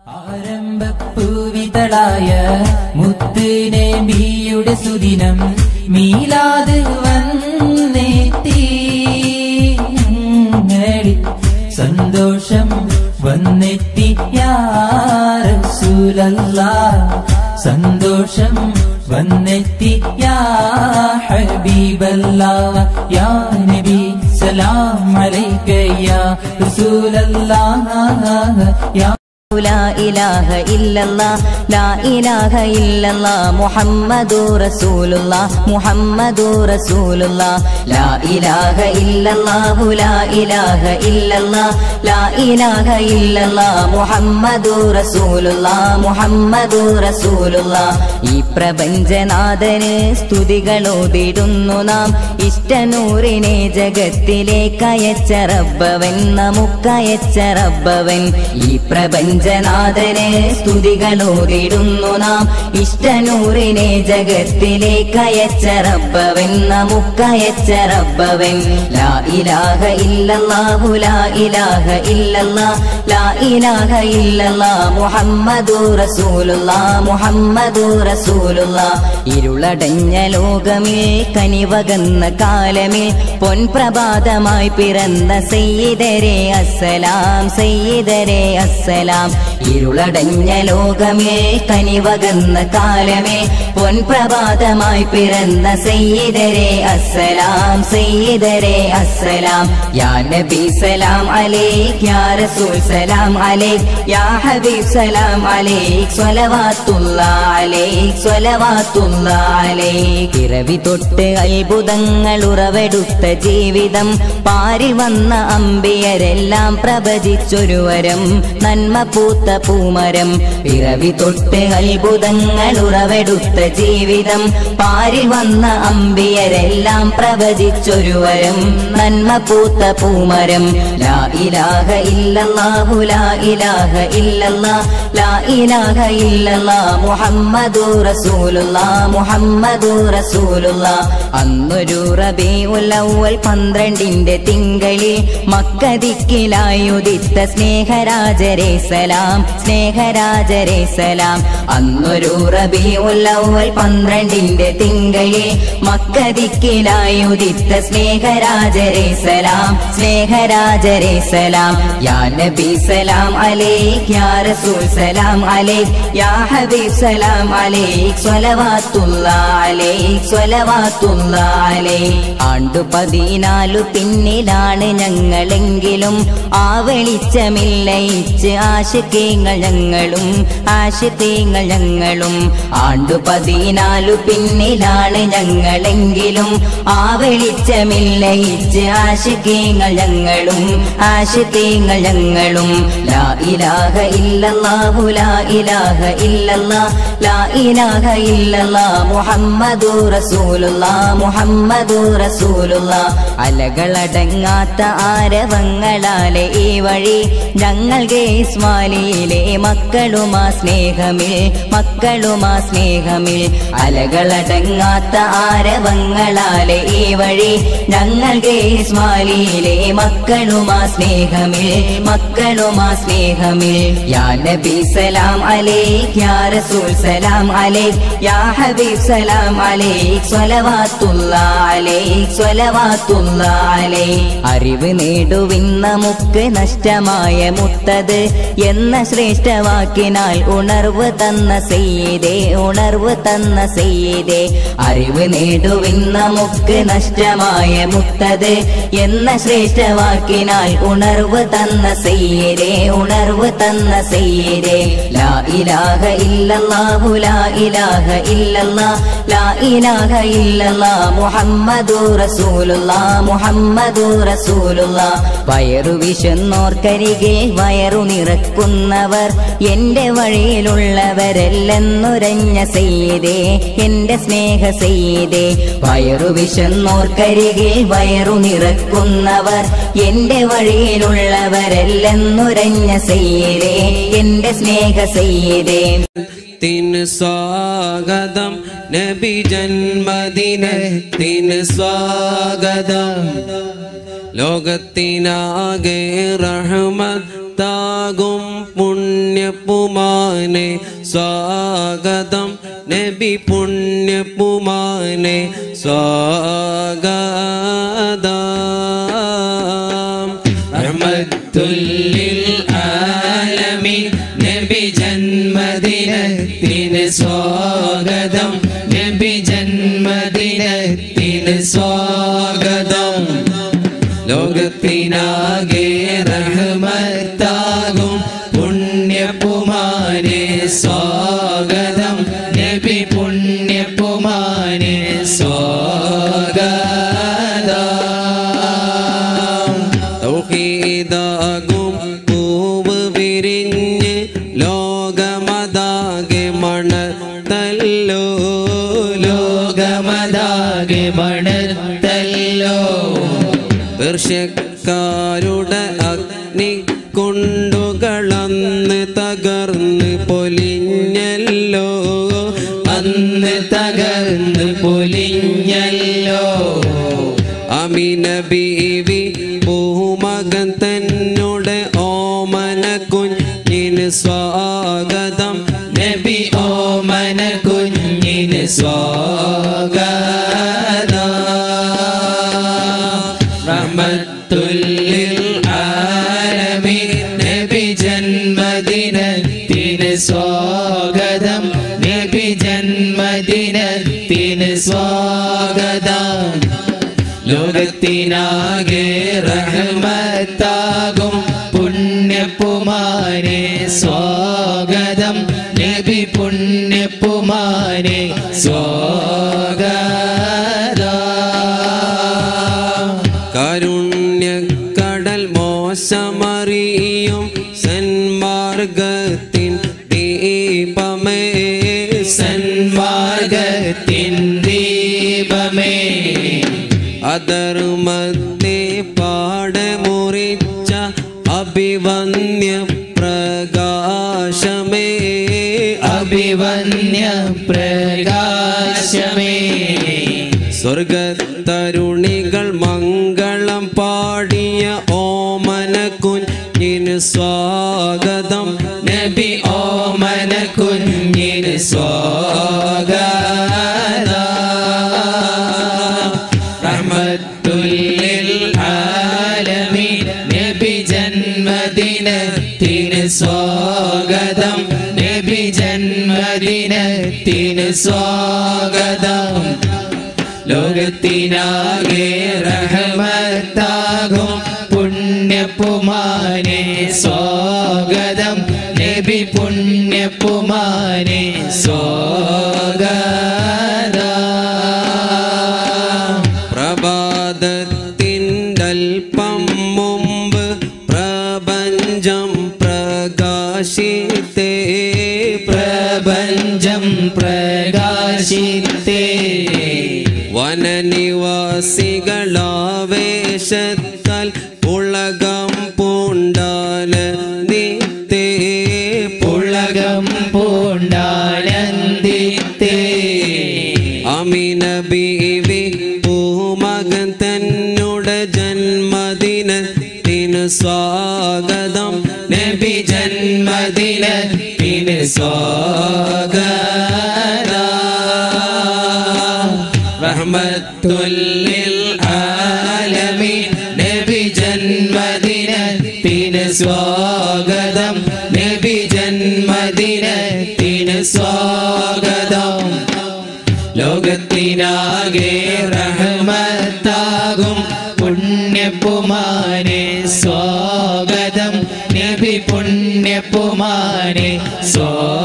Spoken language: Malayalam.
ആരംഭപ്പൂവിതളായ മുത്തുനബിയുടെ സുദിനം മീലാത് വന്നെത്തി ഞങ്ങളിൽ സന്തോഷം വന്നെത്തി യാ റസൂലല്ലാ സന്തോഷം വന്നെത്തി യാ ഹബീബല്ലാ യാ നബി സലാം അലൈക യാ റസൂലല്ലാ യാ لا إله إلا الله لا إله إلا الله محمد رسول الله محمد رسول الله لا إله إلا الله لا إله إلا الله لا إله إلا الله محمد رسول الله محمد رسول الله ഈ പ്രപഞ്ചനാഥന് സ്തുതികളോതിടുന്നു നാം ഇഷ്ടനൂറിനെ ജഗത്തിലേക്ക് അയച്ച റബ്ബവൻ നമുക്കയച്ച റബ്ബവൻ ഈ പ്രപഞ്ചനാഥന് സ്തുതികളോതിടുന്നു നാം ഇഷ്ടനൂറിനെ ജഗത്തിലേക്ക് അയച്ച റബ്ബവൻ നമുക്കയച്ച റബ്ബവൻ ലാ ഇലാഹ ഇല്ലല്ലാഹു ലാ ഇലാഹ ഇല്ലല്ലാഹ് ലാ ഇലാഹ ഇല്ലല്ലാഹ് മുഹമ്മദു റസൂലുള്ളാഹ് മുഹമ്മദു റസൂലുള്ളാഹ് ഇരുളടഞ്ഞ ലോകമേ കനിവകന്ന കാലമേ പൊൻപ്രഭാതമായി പിറന്ന സയ്യിദരെ അസ്സലാം സയ്യിദരെ അസ്സലാം ഇരുളടഞ്ഞ ലോകമേ കനിവകന്ന കാലമേ പൊൻപ്രഭാതമായി പിറന്ന സയ്യിദരെ അസ്സലാം സയ്യിദരെ അസ്സലാം യാ നബി സലാം അലൈക് യാ റസൂൽ സലാം അലൈക് യാ ഹബീബ് സലാം അലൈക് സ്വലവാത്തുല്ലാ അലൈക് സ്വലവാത്തുല്ലാ അലൈക് പിറവി തൊട്ട് അത്ഭുതങ്ങൾ ഉറവെടുത്ത ജീവിതം പാരി വന്ന അമ്പിയരെല്ലാം പ്രവചിച്ചൊരു വരം നന്മ പൂത്ത പൂമരം പിറവി തൊട്ട് അത്ഭുതങ്ങൾ ഉറവെടുത്ത ജീവിതം പാരി വന്ന അമ്പിയരെല്ലാം പ്രവചിച്ചൊരു വരം നന്മ പൂത്ത പൂമരം ലാ ഇലാഹ ഇല്ലല്ലാഹു ലാ ഇലാഹ ഇല്ലല്ലാഹ് ലാ ഇലാഹ ഇല്ലല്ലാഹ് മുഹമ്മദു റസൂലുള്ളാഹ് മുഹമ്മദു റസൂലുള്ളാഹ് അന്നൊരു റബീഉൽ അവ്വൽ പന്ത്രണ്ടിന്റെ തിങ്കളിൽ മക്കദിക്കിലായുദിത്ത സ്നേഹരാജരെ സലാം സ്നേഹരാജരെ സലാം അന്നൊരു റബീഉൽ അവ്വൽ പന്ത്രണ്ടിന്റെ തിങ്കളിൽ മക്കദിക്കിലായുദിത്ത സ്നേഹരാജരെ സലാം സ്നേഹരാജരെ സലാം യാ നബി സലാം അലൈക് യാ റസൂൽ സലാം അലൈക് യാ ഹബീബ് സലാം അലൈക് സ്വലവാത്തുല്ലാ അലൈക് സ്വലവാത്തുല്ലാ അലൈക് ആണ്ടു പതിനാലു പിന്നിലാണ് ഞങ്ങളെങ്കിലും ആ വെളിച്ചമില്ലയിച്ച് ആശിക്കങ്ങൾ ഞങ്ങളും ആശിക്കങ്ങൾ ഞങ്ങളും ആണ്ടു പതിനാലു പിന്നിലാണ് ഞങ്ങളെങ്കിലും ആ വെളിച്ചമില്ലയിച്ച് ആശിക്കങ്ങൾ ഞങ്ങളും ആശിക്കങ്ങൾ ഞങ്ങളും ലാ ഇലാഹ ഇല്ലല്ലാഹു ലാ ഇലാഹ ഇല്ലല്ലാഹ് ലാ ഇലാഹ ഇല്ലല്ലാഹ് മുഹമ്മദു റസൂലുള്ളാഹ് മുഹമ്മദു റസൂലുള്ളാഹ് അലകളടങ്ങാത്ത ആരവങ്ങളാലെ ഈ വഴി ഞങ്ങൾക്ക് ഇസ്മാലിയിലെ മക്കളുമാ സ്നേഹമിൽ മക്കളുമാ സ്നേഹമിൽ അലകളടങ്ങാത്ത ആരവങ്ങളാലെ ഈ വഴി ഞങ്ങൾക്ക് ഇസ്മാലിയിലെ മക്കളുമാ സ്നേഹമിൽ മക്കളുമാ സ്നേഹമിൽ യാ നബി സലാം അലൈക് യാ റസൂൽ സലാം അലൈക് യാ ഹബീബ് സലാം അലൈക് സ്വലവാത്തുല്ലാ അലൈക് സ്വലവാത്തുല്ലാ അലൈക് അറിവ് നേടുവിൻ നമുക്ക് നഷ്ടമായ മുത്തത് എന്ന ശ്രേഷ്ഠവാക്കിനാൽ ഉണർവ് തന്ന സെയ്തേ ഉണർവ് തന്ന സെയ്തേ അറിവ് നേടുവിൻ നമുക്ക് നഷ്ടമായ മുത്തത് എന്ന ശ്രേഷ്ഠവാക്കിനാൽ ഉണർവ് തന്ന സെയ്യരേ ഉണർവ് തന്ന സെയ്യരേ ലാ ഇലാഹ ഇല്ലല്ലാഹു ലാ ഇലാഹ ഇല്ലല്ലാഹ് ലാ ഇലാഹ ഇല്ലല്ലാഹ് മുഹമ്മദു റസൂലുള്ളാഹ് മുഹമ്മദു റസൂലുള്ളാഹ് വയറു വിശന്നോർക്കരികെ വയറു നിറക്കുന്നവർ എന്റെ വഴിയിലുള്ളവരെല്ലെന്നുരഞ്ഞ സെയ്തേ എന്റെ സ്നേഹ സെയ്തേ വയറു വിശന്നോർക്കരികെ വയറു നിറക്കുന്നവർ എന്റെ വഴിയിലുള്ളവരെല്ലെന്നുരഞ്ഞ സെയ്തേ എന്റെ സ്നേഹ സെയ്തേ ത്തിന് സ്വാഗതം നബി ജന്മദിനത്തിന് സ്വാഗതം ലോകത്തിനാകെ റഹ്മത്ത് റഹ്മത്താകും പുണ്യപ്പുമാനെ സ്വാഗതം നബി പുണ്യപ്പുമാനെ സ്വാഗതം റഹ്മത്തുല്ലിൽ ആലമീൻ നബി ജന്മദിനത്തിന് സ്വാഗതം നബി ജന്മദിനത്തിന് സ്വാഗതം ലോകത്തിനാകെ റഹ്മത്താകും പുണ്യപ്പുമാനെ സ്വാഗതം നബി പുണ്യപ്പുമാനെ സ്വാഗതം തൗഹീദാകും പൂവ് വിരിഞ്ഞ് ലോകമതാകെ മണത്തല്ലോ ലോകമതാകെ മണത്തല്ലോ പേർഷ്യക്കാരുടെ അഗ്നി കൊണ്ടുകളന്ന് തകർന്ന് പൊലിഞ്ഞല്ലോ അന്ന് തകർന്ന് പൊലിഞ്ഞല്ലോ അമിന ബീവി പൂമകൻ തന്നോട് ഓമന കുഞ്ഞിന് സ്വാഗതം നബി ഓമന കുഞ്ഞിന് സ്വാഗതം റഹ്മത്തുല്ലിൽ ആലമീൻ നബി ജന്മദിനത്തിന് സ്വാഗതം നബി ജന്മദിനത്തിന് സ്വാഗതം ലോകത്തിനാകെ റഹ്മത്താകും പുണ്യപ്പുമാനെ സ്വാഗതം നബി പുണ്യപ്പുമാനെ സ്വാഗതം കാരുണ്യക്കടൽ മോശമറിയും സന്മാർഗത്തിൻ ദീപമേ സന്മാർഗത്തിൻ ദീപമേ അധർമ്മത്തെ പാടമുറിച്ച അഭിവന്യ പ്രകാശമേ അഭിവന്യ പ്രകാശമേ സ്വർഗത്തരുണികൾ മംഗളം പാടിയ ഓമന കുഞ്ഞിന് സ്വാഗതം നബി ഓമന കുഞ്ഞിന് സ്വാഗതം റഹ്മത്തുല്ലിൽ ആലമീൻ നബി ജന്മദിനത്തിന് സ്വാഗതം നബി ജന്മദിനത്തിന് സ്വാഗതം ലോകത്തിനാകെ റഹ്മത്താകും പുണ്യപ്പുമാനെ സ്വാഗതം നബി പുണ്യപ്പുമാനെ സ്വാഗതം പ്രഭാതത്തിൻ്റെ അല്പം മുമ്പ് പ്രപഞ്ചം പ്രകാശിത്തേ പ്രപഞ്ചം പ്രകാശിത്തേ വനനിവാസികളാവേശത്താൽ ഉളകം പൂണ്ടാല നിത്തേ പുളകം പൂണ്ടാനന്ദിത്തേ അമിന ബീവി പൂമകൻ തന്നുടെ ജന്മദിനത്തിന് സ്വാഗതം നബി ജന്മദിനത്തിന് സ്വാഗതം റഹ്മത്തുല്ലിൽ ആലമീൻ നബി ജന്മദിനത്തിന് സ്വാഗതം നബി ജന്മദിനത്തിന് സ്വാഗതം ലോകത്തിനാകെ റഹ്മത്താകും പുണ്യപ്പുമാനെ സ്വാഗതം നബി പുണ്യപ്പുമാനെ സ്വാഗതം